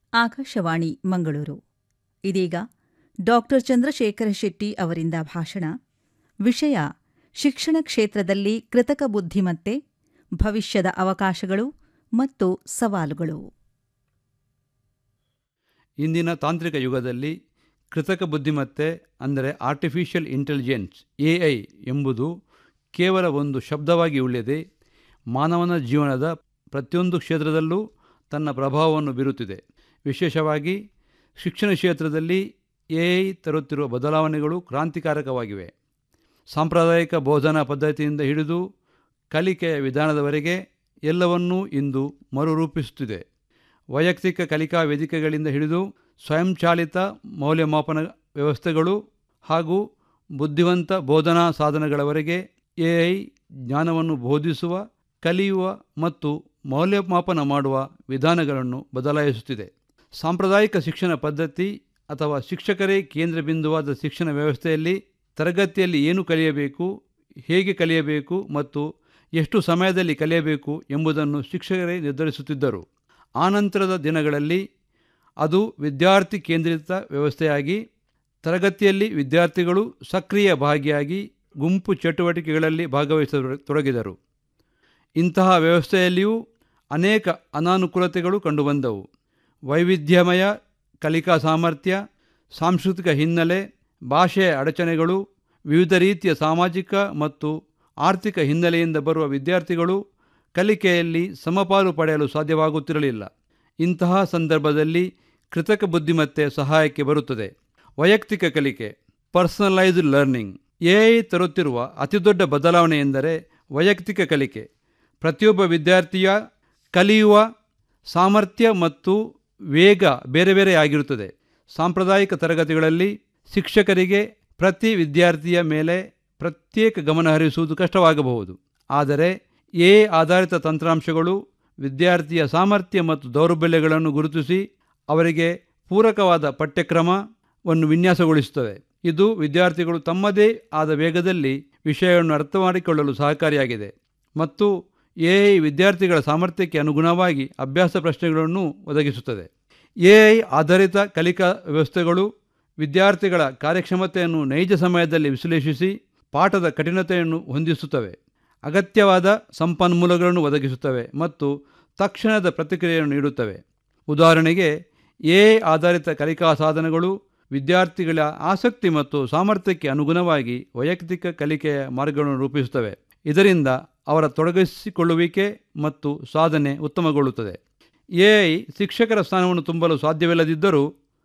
ಆಕಾಶವಾಣಿ ಮಂಗಳೂರು ಇದೀಗ ಡಾಕ್ಟರ್ ಚಂದ್ರಶೇಖರ ಶೆಟ್ಟಿ ಅವರಿಂದ ಭಾಷಣ ವಿಷಯ ಶಿಕ್ಷಣ ಕ್ಷೇತ್ರದಲ್ಲಿ ಕೃತಕ ಬುದ್ಧಿಮತ್ತೆ ಭವಿಷ್ಯದ ಅವಕಾಶಗಳು ಮತ್ತು ಸವಾಲುಗಳು ಇಂದಿನ ತಾಂತ್ರಿಕ ಯುಗದಲ್ಲಿ ಕೃತಕ ಬುದ್ಧಿಮತ್ತೆ ಅಂದರೆ ಆರ್ಟಿಫಿಷಿಯಲ್ ಇಂಟೆಲಿಜೆನ್ಸ್ ಎ ಐ ಎಂಬುದು ಕೇವಲ ಒಂದು ಶಬ್ದವಾಗಿ ಉಳಿಯದೆ ಮಾನವನ ಜೀವನದ ಪ್ರತಿಯೊಂದು ಕ್ಷೇತ್ರದಲ್ಲೂ ತನ್ನ ಪ್ರಭಾವವನ್ನು ಬೀರುತ್ತಿದೆ ವಿಶೇಷವಾಗಿ ಶಿಕ್ಷಣ ಕ್ಷೇತ್ರದಲ್ಲಿ ಎ ಐ ತರುತ್ತಿರುವ ಬದಲಾವಣೆಗಳು ಕ್ರಾಂತಿಕಾರಕವಾಗಿವೆ ಸಾಂಪ್ರದಾಯಿಕ ಬೋಧನಾ ಪದ್ಧತಿಯಿಂದ ಹಿಡಿದು ಕಲಿಕೆಯ ವಿಧಾನದವರೆಗೆ ಎಲ್ಲವನ್ನೂ ಇಂದು ಮರುರೂಪಿಸುತ್ತಿದೆ ವೈಯಕ್ತಿಕ ಕಲಿಕಾ ವೇದಿಕೆಗಳಿಂದ ಹಿಡಿದು ಸ್ವಯಂಚಾಲಿತ ಮೌಲ್ಯಮಾಪನ ವ್ಯವಸ್ಥೆಗಳು ಹಾಗೂ ಬುದ್ಧಿವಂತ ಬೋಧನಾ ಸಾಧನಗಳವರೆಗೆ ಎ ಐ ಜ್ಞಾನವನ್ನು ಬೋಧಿಸುವ ಕಲಿಯುವ ಮತ್ತು ಮೌಲ್ಯಮಾಪನ ಮಾಡುವ ವಿಧಾನಗಳನ್ನು ಬದಲಾಯಿಸುತ್ತಿದೆ ಸಾಂಪ್ರದಾಯಿಕ ಶಿಕ್ಷಣ ಪದ್ಧತಿ ಅಥವಾ ಶಿಕ್ಷಕರೇ ಕೇಂದ್ರ ಬಿಂದುವಾದ ಶಿಕ್ಷಣ ವ್ಯವಸ್ಥೆಯಲ್ಲಿ ತರಗತಿಯಲ್ಲಿ ಏನು ಕಲಿಯಬೇಕು ಹೇಗೆ ಕಲಿಯಬೇಕು ಮತ್ತು ಎಷ್ಟು ಸಮಯದಲ್ಲಿ ಕಲಿಯಬೇಕು ಎಂಬುದನ್ನು ಶಿಕ್ಷಕರೇ ನಿರ್ಧರಿಸುತ್ತಿದ್ದರು ಆನಂತರದ ದಿನಗಳಲ್ಲಿ ಅದು ವಿದ್ಯಾರ್ಥಿ ಕೇಂದ್ರಿತ ವ್ಯವಸ್ಥೆಯಾಗಿ ತರಗತಿಯಲ್ಲಿ ವಿದ್ಯಾರ್ಥಿಗಳು ಸಕ್ರಿಯ ಭಾಗಿಯಾಗಿ ಗುಂಪು ಚಟುವಟಿಕೆಗಳಲ್ಲಿ ಭಾಗವಹಿಸತೊಡಗಿದರು ಇಂತಹ ವ್ಯವಸ್ಥೆಯಲ್ಲಿಯೂ ಅನೇಕ ಅನಾನುಕೂಲತೆಗಳು ಕಂಡುಬಂದವು ವೈವಿಧ್ಯಮಯ ಕಲಿಕಾ ಸಾಮರ್ಥ್ಯ ಸಾಂಸ್ಕೃತಿಕ ಹಿನ್ನೆಲೆ ಭಾಷೆಯ ಅಡಚಣೆಗಳು ವಿವಿಧ ರೀತಿಯ ಸಾಮಾಜಿಕ ಮತ್ತು ಆರ್ಥಿಕ ಹಿನ್ನೆಲೆಯಿಂದ ಬರುವ ವಿದ್ಯಾರ್ಥಿಗಳು ಕಲಿಕೆಯಲ್ಲಿ ಸಮಪಾಲು ಪಡೆಯಲು ಸಾಧ್ಯವಾಗುತ್ತಿರಲಿಲ್ಲ ಇಂತಹ ಸಂದರ್ಭದಲ್ಲಿ ಕೃತಕ ಬುದ್ಧಿಮತ್ತೆ ಸಹಾಯಕ್ಕೆ ಬರುತ್ತದೆ ವೈಯಕ್ತಿಕ ಕಲಿಕೆ ಪರ್ಸನಲೈಸ್ಡ್ ಲರ್ನಿಂಗ್ ಎ ಐ ತರುತ್ತಿರುವ ಅತಿದೊಡ್ಡ ಬದಲಾವಣೆ ಎಂದರೆ ವೈಯಕ್ತಿಕ ಕಲಿಕೆ ಪ್ರತಿಯೊಬ್ಬ ವಿದ್ಯಾರ್ಥಿಯ ಕಲಿಯುವ ಸಾಮರ್ಥ್ಯ ಮತ್ತು ವೇಗ ಬೇರೆ ಬೇರೆ ಆಗಿರುತ್ತದೆ ಸಾಂಪ್ರದಾಯಿಕ ತರಗತಿಗಳಲ್ಲಿ ಶಿಕ್ಷಕರಿಗೆ ಪ್ರತಿ ವಿದ್ಯಾರ್ಥಿಯ ಮೇಲೆ ಪ್ರತ್ಯೇಕ ಗಮನ ಹರಿಸುವುದು ಕಷ್ಟವಾಗಬಹುದು ಆದರೆ ಎ ಆಧಾರಿತ ತಂತ್ರಾಂಶಗಳು ವಿದ್ಯಾರ್ಥಿಯ ಸಾಮರ್ಥ್ಯ ಮತ್ತು ದೌರ್ಬಲ್ಯಗಳನ್ನು ಗುರುತಿಸಿ ಅವರಿಗೆ ಪೂರಕವಾದ ಪಠ್ಯಕ್ರಮವನ್ನು ವಿನ್ಯಾಸಗೊಳಿಸುತ್ತವೆ ಇದು ವಿದ್ಯಾರ್ಥಿಗಳು ತಮ್ಮದೇ ಆದ ವೇಗದಲ್ಲಿ ವಿಷಯವನ್ನು ಅರ್ಥ ಮಾಡಿಕೊಳ್ಳಲು ಸಹಕಾರಿಯಾಗಿದೆ ಮತ್ತು ಎ ಐ ವಿದ್ಯಾರ್ಥಿಗಳ ಸಾಮರ್ಥ್ಯಕ್ಕೆ ಅನುಗುಣವಾಗಿ ಅಭ್ಯಾಸ ಪ್ರಶ್ನೆಗಳನ್ನು ಒದಗಿಸುತ್ತದೆ ಎ ಐ ಆಧಾರಿತ ಕಲಿಕಾ ವ್ಯವಸ್ಥೆಗಳು ವಿದ್ಯಾರ್ಥಿಗಳ ಕಾರ್ಯಕ್ಷಮತೆಯನ್ನು ನೈಜ ಸಮಯದಲ್ಲಿ ವಿಶ್ಲೇಷಿಸಿ ಪಾಠದ ಕಠಿಣತೆಯನ್ನು ಹೊಂದಿಸುತ್ತವೆ ಅಗತ್ಯವಾದ ಸಂಪನ್ಮೂಲಗಳನ್ನು ಒದಗಿಸುತ್ತವೆ ಮತ್ತು ತಕ್ಷಣದ ಪ್ರತಿಕ್ರಿಯೆಯನ್ನು ನೀಡುತ್ತವೆ ಉದಾಹರಣೆಗೆ ಎ ಆಧಾರಿತ ಕಲಿಕಾ ಸಾಧನಗಳು ವಿದ್ಯಾರ್ಥಿಗಳ ಆಸಕ್ತಿ ಮತ್ತು ಸಾಮರ್ಥ್ಯಕ್ಕೆ ಅನುಗುಣವಾಗಿ ವೈಯಕ್ತಿಕ ಕಲಿಕೆಯ ಮಾರ್ಗಗಳನ್ನು ರೂಪಿಸುತ್ತವೆ ಇದರಿಂದ ಅವರ ತೊಡಗಿಸಿಕೊಳ್ಳುವಿಕೆ ಮತ್ತು ಸಾಧನೆ ಉತ್ತಮಗೊಳ್ಳುತ್ತದೆ ಎ ಐ ಶಿಕ್ಷಕರ ಸ್ಥಾನವನ್ನು ತುಂಬಲು ಸಾಧ್ಯವಿಲ್ಲದಿದ್ದರೂ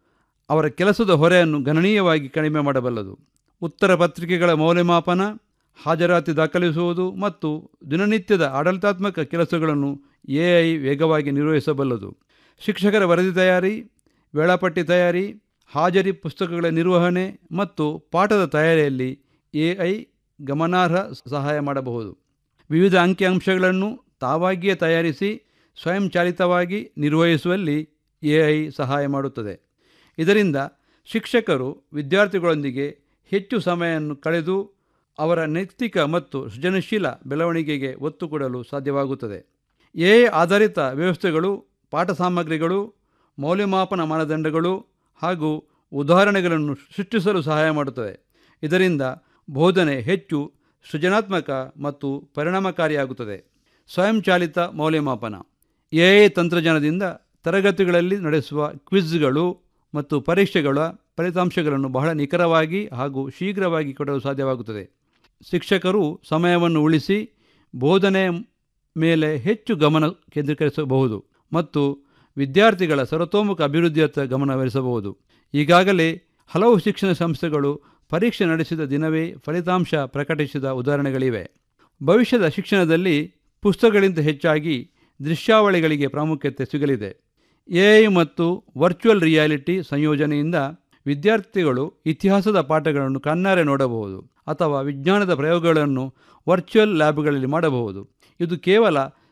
ಅವರ ಕೆಲಸದ ಹೊರೆಯನ್ನು ಗಣನೀಯವಾಗಿ ಕಡಿಮೆ ಮಾಡಬಲ್ಲದು ಉತ್ತರ ಪತ್ರಿಕೆಗಳ ಮೌಲ್ಯಮಾಪನ ಹಾಜರಾತಿ ದಾಖಲಿಸುವುದು ಮತ್ತು ದಿನನಿತ್ಯದ ಆಡಳಿತಾತ್ಮಕ ಕೆಲಸಗಳನ್ನು ಎ ಐ ವೇಗವಾಗಿ ನಿರ್ವಹಿಸಬಲ್ಲದು ಶಿಕ್ಷಕರ ವರದಿ ತಯಾರಿ ವೇಳಾಪಟ್ಟಿ ತಯಾರಿ ಹಾಜರಿ ಪುಸ್ತಕಗಳ ನಿರ್ವಹಣೆ ಮತ್ತು ಪಾಠದ ತಯಾರಿಯಲ್ಲಿ ಎ ಐ ಗಮನಾರ್ಹ ಸಹಾಯ ಮಾಡಬಹುದು ವಿವಿಧ ಅಂಕಿಅಂಶಗಳನ್ನು ತಾವಾಗಿಯೇ ತಯಾರಿಸಿ ಸ್ವಯಂಚಾಲಿತವಾಗಿ ನಿರ್ವಹಿಸುವಲ್ಲಿ ಎ ಐ ಸಹಾಯ ಮಾಡುತ್ತದೆ ಇದರಿಂದ ಶಿಕ್ಷಕರು ವಿದ್ಯಾರ್ಥಿಗಳೊಂದಿಗೆ ಹೆಚ್ಚು ಸಮಯವನ್ನು ಕಳೆದು ಅವರ ನೈತಿಕ ಮತ್ತು ಸೃಜನಶೀಲ ಬೆಳವಣಿಗೆಗೆ ಒತ್ತು ಕೊಡಲು ಸಾಧ್ಯವಾಗುತ್ತದೆ ಎ ಆಧಾರಿತ ವ್ಯವಸ್ಥೆಗಳು ಪಾಠ ಸಾಮಗ್ರಿಗಳು ಮೌಲ್ಯಮಾಪನ ಮಾನದಂಡಗಳು ಹಾಗೂ ಉದಾಹರಣೆಗಳನ್ನು ಸೃಷ್ಟಿಸಲು ಸಹಾಯ ಮಾಡುತ್ತದೆ ಇದರಿಂದ ಬೋಧನೆ ಹೆಚ್ಚು ಸೃಜನಾತ್ಮಕ ಮತ್ತು ಪರಿಣಾಮಕಾರಿಯಾಗುತ್ತದೆ ಸ್ವಯಂಚಾಲಿತ ಮೌಲ್ಯಮಾಪನ ಎ ಐ ತಂತ್ರಜ್ಞಾನದಿಂದ ತರಗತಿಗಳಲ್ಲಿ ನಡೆಸುವ ಕ್ವಿಜ್ಗಳು ಮತ್ತು ಪರೀಕ್ಷೆಗಳ ಫಲಿತಾಂಶಗಳನ್ನು ಬಹಳ ನಿಖರವಾಗಿ ಹಾಗೂ ಶೀಘ್ರವಾಗಿ ಕೊಡಲು ಸಾಧ್ಯವಾಗುತ್ತದೆ ಶಿಕ್ಷಕರು ಸಮಯವನ್ನು ಉಳಿಸಿ ಬೋಧನೆಯ ಮೇಲೆ ಹೆಚ್ಚು ಗಮನ ಕೇಂದ್ರೀಕರಿಸಬಹುದು ಮತ್ತು ವಿದ್ಯಾರ್ಥಿಗಳ ಸರ್ವತೋಮುಖ ಅಭಿವೃದ್ಧಿಯತ್ತ ಗಮನಹರಿಸಬಹುದು ಈಗಾಗಲೇ ಹಲವು ಶಿಕ್ಷಣ ಸಂಸ್ಥೆಗಳು ಪರೀಕ್ಷೆ ನಡೆಸಿದ ದಿನವೇ ಫಲಿತಾಂಶ ಪ್ರಕಟಿಸಿದ ಉದಾಹರಣೆಗಳಿವೆ ಭವಿಷ್ಯದ ಶಿಕ್ಷಣದಲ್ಲಿ ಪುಸ್ತಕಗಳಿಂದ ಹೆಚ್ಚಾಗಿ ದೃಶ್ಯಾವಳಿಗಳಿಗೆ ಪ್ರಾಮುಖ್ಯತೆ ಸಿಗಲಿದೆ ಎ ಐ ಮತ್ತು ವರ್ಚುವಲ್ ರಿಯಾಲಿಟಿ ಸಂಯೋಜನೆಯಿಂದ ವಿದ್ಯಾರ್ಥಿಗಳು ಇತಿಹಾಸದ ಪಾಠಗಳನ್ನು ಕಣ್ಣಾರೆ ನೋಡಬಹುದು ಅಥವಾ ವಿಜ್ಞಾನದ ಪ್ರಯೋಗಗಳನ್ನು ವರ್ಚುವಲ್ ಲ್ಯಾಬ್ಗಳಲ್ಲಿ ಮಾಡಬಹುದು ಇದು ಕೇವಲ